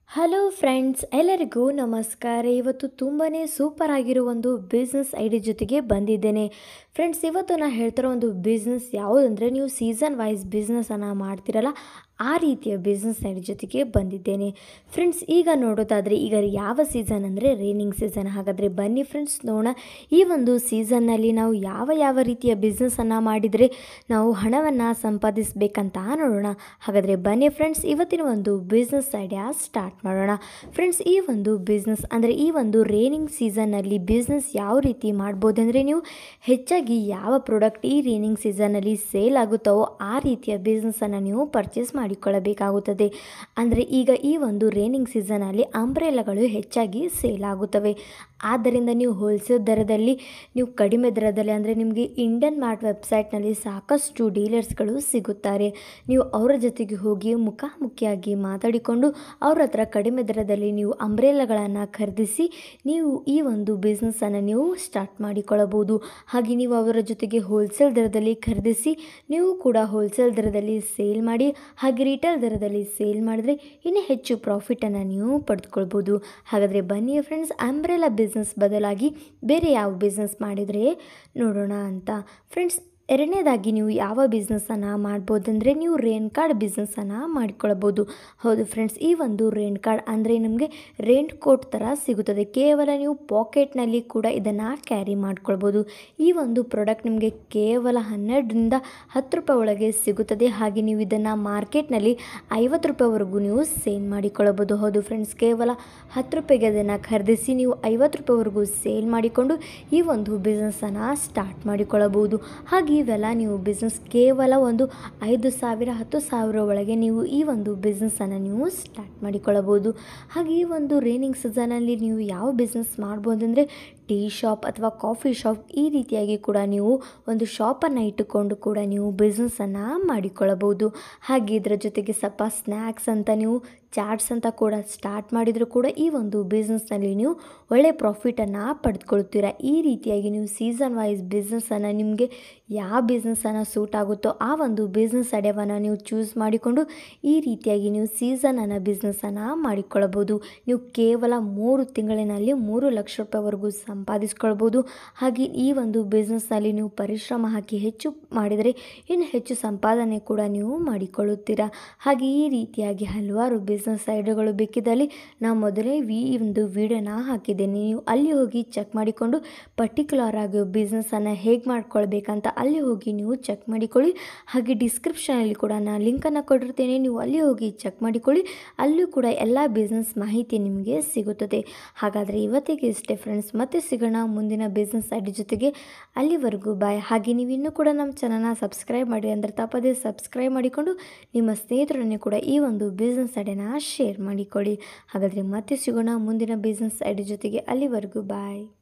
hello friends ಎಲ್ಲರಿಗೂ ನಮಸ್ಕಾರ ಇವತ್ತು ತುಂಬಾ ಸೂಪರ್ ಆಗಿರೋ ಒಂದು ಬಿಸ್ನೆಸ್ ಐಡಿ ಜೊತೆಗೆ ಬಂದಿದ್ದೇನೆ ಫ್ರೆಂಡ್ಸ್ ಇವತ್ತು ನಾನು ಹೇಳ್ತಿರೋ ಒಂದು ಬಿಸ್ನೆಸ್ ಯಾವುದಂದರೆ ನೀವು ಸೀಸನ್ ವೈಸ್ ಬಿಸ್ನೆಸ್ಸನ್ನು ಮಾಡ್ತಿರಲ್ಲ ಆ ರೀತಿಯ ಬಿಸ್ನೆಸ್ ಐಡಿ ಜೊತೆಗೆ ಬಂದಿದ್ದೇನೆ ಫ್ರೆಂಡ್ಸ್ ಈಗ ನೋಡೋದಾದರೆ ಈಗ ಯಾವ ಸೀಸನ್ ಅಂದರೆ ರೈನಿಂಗ್ ಸೀಸನ್ ಹಾಗಾದರೆ ಬನ್ನಿ ಫ್ರೆಂಡ್ಸ್ ನೋಡೋಣ ಈ ಒಂದು ಸೀಸನ್ನಲ್ಲಿ ನಾವು ಯಾವ ಯಾವ ರೀತಿಯ ಬಿಸ್ನೆಸ್ಸನ್ನು ಮಾಡಿದರೆ ನಾವು ಹಣವನ್ನು ಸಂಪಾದಿಸಬೇಕಂತ ನೋಡೋಣ ಹಾಗಾದರೆ ಬನ್ನಿ ಫ್ರೆಂಡ್ಸ್ ಇವತ್ತಿನ ಒಂದು ಬಿಸ್ನೆಸ್ ಐಡಿಯಾ ಸ್ಟಾರ್ಟ್ ಮಾಡೋಣ ಫ್ರೆಂಡ್ಸ್ ಈ ಒಂದು ಬಿಸ್ನೆಸ್ ಅಂದರೆ ಈ ಒಂದು ರೈನಿಂಗ್ ಸೀಸನ್ನಲ್ಲಿ ಬಿಸ್ನೆಸ್ ಯಾವ ರೀತಿ ಮಾಡ್ಬೋದಂದರೆ ನೀವು ಹೆಚ್ಚಾಗಿ ಯಾವ ಪ್ರಾಡಕ್ಟ್ ಈ ರೈನಿಂಗ್ ಸೀಸನ್ನಲ್ಲಿ ಸೇಲ್ ಆಗುತ್ತವೋ ಆ ರೀತಿಯ ಬಿಸ್ನೆಸ್ಸನ್ನು ನೀವು ಪರ್ಚೇಸ್ ಮಾಡಿಕೊಳ್ಳಬೇಕಾಗುತ್ತದೆ ಅಂದರೆ ಈಗ ಈ ಒಂದು ರೈನಿಂಗ್ ಸೀಸನಲ್ಲಿ ಅಂಬ್ರೆಲಗಳು ಹೆಚ್ಚಾಗಿ ಸೇಲ್ ಆಗುತ್ತವೆ ಆದ್ದರಿಂದ ನೀವು ಹೋಲ್ಸೇಲ್ ದರದಲ್ಲಿ ನೀವು ಕಡಿಮೆ ದರದಲ್ಲಿ ಅಂದರೆ ನಿಮಗೆ ಇಂಡಿಯನ್ ಮಾರ್ಟ್ ವೆಬ್ಸೈಟ್ನಲ್ಲಿ ಸಾಕಷ್ಟು ಡೀಲರ್ಸ್ಗಳು ಸಿಗುತ್ತಾರೆ ನೀವು ಅವರ ಜೊತೆಗೆ ಹೋಗಿ ಮುಖಾಮುಖಿಯಾಗಿ ಮಾತಾಡಿಕೊಂಡು ಅವ್ರ ಹತ್ರ ಕಡಿಮೆ ದರದಲ್ಲಿ ನೀವು ಅಂಬ್ರೆಲಗಳನ್ನು ಖರೀದಿಸಿ ನೀವು ಈ ಒಂದು ಬಿಸ್ನೆಸ್ಸನ್ನು ನೀವು ಸ್ಟಾರ್ಟ್ ಮಾಡಿಕೊಳ್ಳಬಹುದು ಹಾಗೆ ನೀವು ಅವರ ಜೊತೆಗೆ ಹೋಲ್ಸೇಲ್ ದರದಲ್ಲಿ ಖರೀದಿಸಿ ನೀವು ಕೂಡ ಹೋಲ್ಸೇಲ್ ದರದಲ್ಲಿ ಸೇಲ್ ಮಾಡಿ ಹಾಗೆ ರಿಟೇಲ್ ದರದಲ್ಲಿ ಸೇಲ್ ಮಾಡಿದ್ರೆ ಇನ್ನೂ ಹೆಚ್ಚು ಪ್ರಾಫಿಟನ್ನು ನೀವು ಪಡೆದುಕೊಳ್ಬೋದು ಹಾಗಾದರೆ ಬನ್ನಿ ಫ್ರೆಂಡ್ಸ್ ಅಂಬ್ರೆಲಾ ಬಿಸ್ನೆಸ್ ಬದಲಾಗಿ ಬೇರೆ ಯಾವ ಬಿಸ್ನೆಸ್ ಮಾಡಿದರೆ ನೋಡೋಣ ಅಂತ ಫ್ರೆಂಡ್ಸ್ ಎರಡನೇದಾಗಿ ನೀವು ಯಾವ ಬಿಸ್ನೆಸ್ಸನ್ನು ಮಾಡ್ಬೋದಂದರೆ ನೀವು ರೇನ್ ಕಾರ್ಡ್ ಬಿಸ್ನೆಸ್ಸನ್ನು ಮಾಡಿಕೊಳ್ಬೋದು ಹೌದು ಫ್ರೆಂಡ್ಸ್ ಈ ಒಂದು ರೇನ್ ಕಾರ್ಡ್ ಅಂದರೆ ನಿಮಗೆ ರೇಂಟ್ ಕೋಟ್ ಥರ ಸಿಗುತ್ತದೆ ಕೇವಲ ನೀವು ಪಾಕೆಟ್ನಲ್ಲಿ ಕೂಡ ಇದನ್ನು ಕ್ಯಾರಿ ಮಾಡ್ಕೊಳ್ಬೋದು ಈ ಒಂದು ಪ್ರಾಡಕ್ಟ್ ನಿಮಗೆ ಕೇವಲ ಹನ್ನೆರಡರಿಂದ ಹತ್ತು ರೂಪಾಯಿ ಒಳಗೆ ಸಿಗುತ್ತದೆ ಹಾಗೆ ನೀವು ಇದನ್ನು ಮಾರ್ಕೆಟ್ನಲ್ಲಿ ಐವತ್ತು ರೂಪಾಯಿವರೆಗೂ ನೀವು ಸೇಲ್ ಮಾಡಿಕೊಳ್ಳಬಹುದು ಹೌದು ಫ್ರೆಂಡ್ಸ್ ಕೇವಲ ಹತ್ತು ರೂಪಾಯಿಗೆ ಅದನ್ನು ಖರೀದಿಸಿ ನೀವು ಐವತ್ತು ರೂಪಾಯಿವರೆಗೂ ಸೇಲ್ ಮಾಡಿಕೊಂಡು ಈ ಒಂದು ಬಿಸ್ನೆಸ್ಸನ್ನು ಸ್ಟಾರ್ಟ್ ಮಾಡಿಕೊಳ್ಳಬಹುದು ಹಾಗೆ ಇವೆಲ್ಲ ನೀವು ಬಿಸ್ನೆಸ್ ಕೇವಲ ಒಂದು ಐದು ಸಾವಿರ ಹತ್ತು ಸಾವಿರ ಒಳಗೆ ನೀವು ಈ ಒಂದು ಬಿಸ್ನೆಸ್ಸನ್ನು ನೀವು ಸ್ಟಾರ್ಟ್ ಮಾಡಿಕೊಳ್ಳಬಹುದು ಹಾಗೆ ಈ ಒಂದು ರೈನಿಂಗ್ ಸೀಸನಲ್ಲಿ ನೀವು ಯಾವ ಬಿಸ್ನೆಸ್ ಮಾಡ್ಬೋದಂದರೆ ಟೀ ಶಾಪ್ ಅಥವಾ ಕಾಫಿ ಶಾಪ್ ಈ ರೀತಿಯಾಗಿ ಕೂಡ ನೀವು ಒಂದು ಶಾಪನ್ನು ಇಟ್ಟುಕೊಂಡು ಕೂಡ ನೀವು ಬಿಸ್ನೆಸ್ಸನ್ನು ಮಾಡಿಕೊಳ್ಳಬಹುದು ಹಾಗೆ ಇದರ ಜೊತೆಗೆ ಸ್ವಲ್ಪ ಸ್ನ್ಯಾಕ್ಸ್ ಅಂತ ನೀವು ಚಾಟ್ಸ್ ಅಂತ ಕೂಡ ಸ್ಟಾರ್ಟ್ ಮಾಡಿದರೂ ಕೂಡ ಈ ಒಂದು ಬಿಸ್ನೆಸ್ನಲ್ಲಿ ನೀವು ಒಳ್ಳೆಯ ಪ್ರಾಫಿಟನ್ನು ಪಡೆದುಕೊಳ್ತೀರಾ ಈ ರೀತಿಯಾಗಿ ನೀವು ಸೀಸನ್ ವೈಸ್ ಬಿಸ್ನೆಸ್ಸನ್ನು ನಿಮಗೆ ಯಾವ ಬಿಸ್ನೆಸ್ಸನ್ನು ಸೂಟ್ ಆಗುತ್ತೋ ಆ ಒಂದು ಬಿಸ್ನೆಸ್ ಅಡೆವನ್ನು ನೀವು ಚೂಸ್ ಮಾಡಿಕೊಂಡು ಈ ರೀತಿಯಾಗಿ ನೀವು ಸೀಸನನ್ನು ಬಿಸ್ನೆಸ್ಸನ್ನು ಮಾಡಿಕೊಳ್ಳಬಹುದು ನೀವು ಕೇವಲ ಮೂರು ತಿಂಗಳಿನಲ್ಲಿ ಮೂರು ಲಕ್ಷ ರೂಪಾಯಿವರೆಗೂ ಸಂಪಾದಿಸ್ಕೊಳ್ಬೋದು ಹಾಗೆ ಈ ಒಂದು ಬಿಸ್ನೆಸ್ನಲ್ಲಿ ನೀವು ಪರಿಶ್ರಮ ಹಾಕಿ ಹೆಚ್ಚು ಮಾಡಿದರೆ ಇನ್ನು ಹೆಚ್ಚು ಸಂಪಾದನೆ ಕೂಡ ನೀವು ಮಾಡಿಕೊಳ್ಳುತ್ತೀರಾ ಹಾಗೆ ಈ ರೀತಿಯಾಗಿ ಹಲವಾರು ಬಿಸ್ನೆಸ್ ಐಡಿಯಾಗಳು ಬೇಕಿದ್ದಲ್ಲಿ ನಾವು ಮೊದಲೇ ವಿ ಒಂದು ವಿಡಿಯೋನ ಹಾಕಿದ್ದೇನೆ ನೀವು ಅಲ್ಲಿ ಹೋಗಿ ಚೆಕ್ ಮಾಡಿಕೊಂಡು ಪರ್ಟಿಕ್ಯುಲರ್ ಆಗಿ ಬಿಸ್ನೆಸ್ಸನ್ನು ಹೇಗೆ ಮಾಡ್ಕೊಳ್ಬೇಕಂತ ಅಲ್ಲಿ ಹೋಗಿ ನೀವು ಚೆಕ್ ಮಾಡಿಕೊಳ್ಳಿ ಹಾಗೆ ಡಿಸ್ಕ್ರಿಪ್ಷನಲ್ಲಿ ಕೂಡ ನಾನು ಲಿಂಕನ್ನು ಕೊಟ್ಟಿರ್ತೇನೆ ನೀವು ಅಲ್ಲಿ ಹೋಗಿ ಚೆಕ್ ಮಾಡಿಕೊಳ್ಳಿ ಅಲ್ಲೂ ಕೂಡ ಎಲ್ಲ ಬಿಸ್ನೆಸ್ ಮಾಹಿತಿ ನಿಮಗೆ ಸಿಗುತ್ತದೆ ಹಾಗಾದರೆ ಇವತ್ತಿಗೆ ಇಷ್ಟೇ ಫ್ರೆಂಡ್ಸ್ ಮತ್ತೆ ಸಿಗೋಣ ಮುಂದಿನ ಬಿಸ್ನೆಸ್ ಐಡಿ ಜೊತೆಗೆ ಅಲ್ಲಿವರೆಗೂ ಬಾಯ್ ಹಾಗೆ ನೀವು ಇನ್ನೂ ಕೂಡ ನಮ್ಮ ಚಾನಲ್ನ ಸಬ್ಸ್ಕ್ರೈಬ್ ಮಾಡಿ ಅಂದರೆ ತಪ್ಪದೇ ಸಬ್ಸ್ಕ್ರೈಬ್ ಮಾಡಿಕೊಂಡು ನಿಮ್ಮ ಸ್ನೇಹಿತರನ್ನೇ ಕೂಡ ಈ ಒಂದು ಬಿಸ್ನೆಸ್ ಐಡಿನ ಶೇರ್ ಮಾಡಿಕೊಳ್ಳಿ ಹಾಗಾದರೆ ಮತ್ತೆ ಸಿಗೋಣ ಮುಂದಿನ ಬಿಸ್ನೆಸ್ ಐಡಿ ಜೊತೆಗೆ ಅಲ್ಲಿವರೆಗೂ ಬಾಯ್